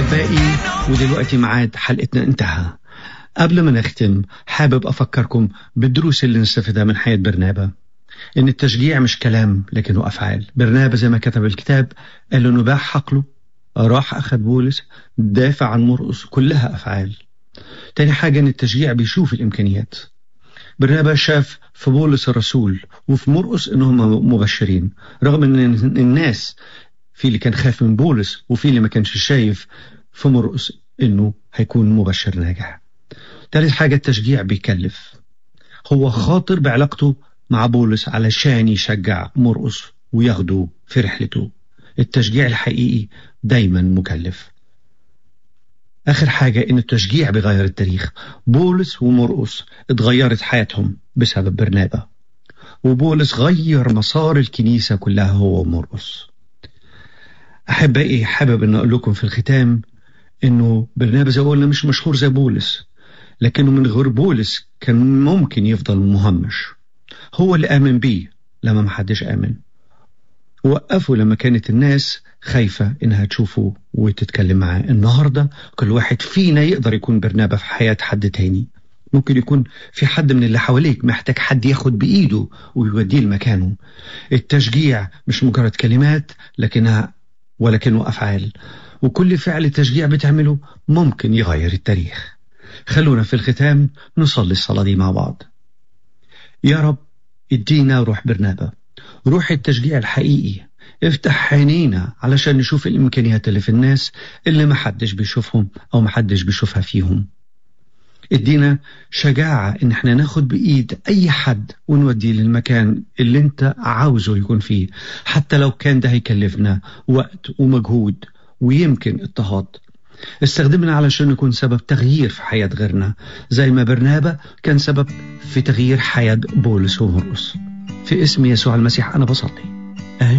أحبائي ودلوقتي معاد حلقتنا انتهى قبل ما نختم حابب أفكركم بالدروس اللي نستفيدها من حياة برنابا إن التشجيع مش كلام لكنه أفعال برنابا زي ما كتب الكتاب قال إنه باع حقله راح أخذ بولس دافع عن مرقص كلها أفعال تاني حاجة إن التشجيع بيشوف الإمكانيات برنابا شاف في بولس الرسول وفي مرقص إنهم مبشرين رغم إن الناس في اللي كان خايف من بولس وفي اللي ما كانش شايف في مرقص إنه هيكون مبشر ناجح تالت حاجة التشجيع بيكلف هو خاطر بعلاقته مع بولس علشان يشجع مرقص وياخده في رحلته التشجيع الحقيقي دايما مكلف آخر حاجة إن التشجيع بيغير التاريخ بولس ومرقص اتغيرت حياتهم بسبب برنابا وبولس غير مسار الكنيسة كلها هو ومرقص أحبائي حابب أن أقول لكم في الختام إنه برنابا زي قلنا مش مشهور زي بولس لكنه من غير بولس كان ممكن يفضل مهمش هو اللي آمن بيه لما محدش آمن وقفوا لما كانت الناس خايفة إنها تشوفه وتتكلم معاه النهاردة كل واحد فينا يقدر يكون برنابا في حياة حد تاني ممكن يكون في حد من اللي حواليك محتاج حد ياخد بإيده ويوديه لمكانه التشجيع مش مجرد كلمات لكنها ولكنه أفعال وكل فعل تشجيع بتعمله ممكن يغير التاريخ خلونا في الختام نصلي الصلاة دي مع بعض يا رب ادينا روح برنابا روح التشجيع الحقيقي افتح عينينا علشان نشوف الإمكانيات اللي في الناس اللي محدش بيشوفهم أو محدش بيشوفها فيهم ادينا شجاعة ان احنا ناخد بإيد أي حد ونوديه للمكان اللي انت عاوزه يكون فيه حتى لو كان ده هيكلفنا وقت ومجهود ويمكن اضطهاد استخدمنا علشان نكون سبب تغيير في حياة غيرنا زي ما برنابا كان سبب في تغيير حياة بولس ومرقس في اسم يسوع المسيح أنا بصلي